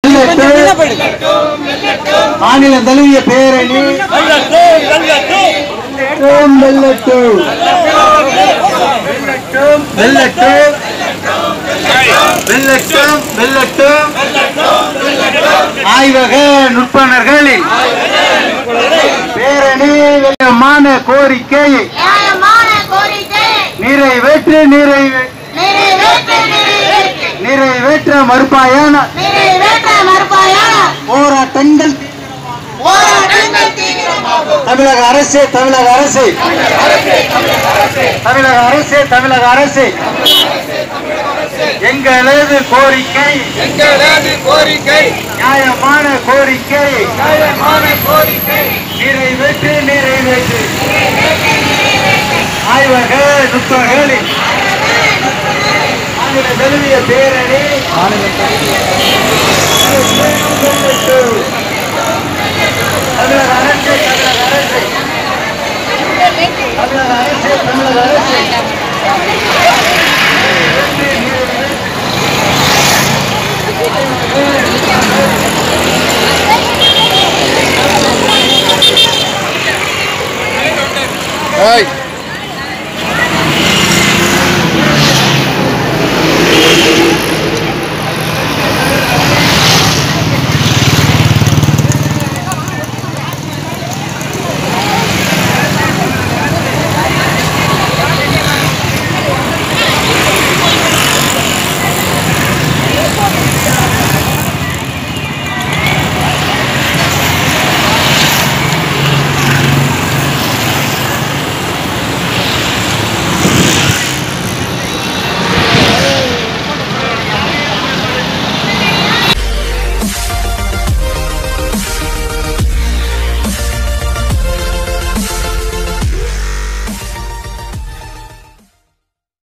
மாநில தழுவிய பேரணி வெல்லட்டும் வெல்லட்டும் வெல்லட்டும் வெல்லட்டும் வெல்லட்டும் ஆய்வக நுட்பனர்களின் பேரணி வெள்ளமான கோரிக்கை நியாயமான கோரிக்கை நிறைவேற்று நிறைவே நிறைவேற்ற நிறைவேற்ற நிறைவேற்ற மறுப்பாயான நிறைவேற்ற மறுப்பாயான போராட்டங்கள் போராட்டங்கள் தீவிரமாகும் தமிழக அரசு தமிழக அரசு தமிழக அரசு தமிழக அரசு எங்களது கோரிக்கை எங்களது கோரிக்கை நியாயமான கோரிக்கை நியாயமான கோரிக்கை நிறைவேற்று நிறைவேற்று ஆய்வக நுட்பங்களில் மாநில தழுவிய பேரணி தமிழக அரசு தமிழக அரசு தமிழக அரசு தமிழக அரசு ஏய்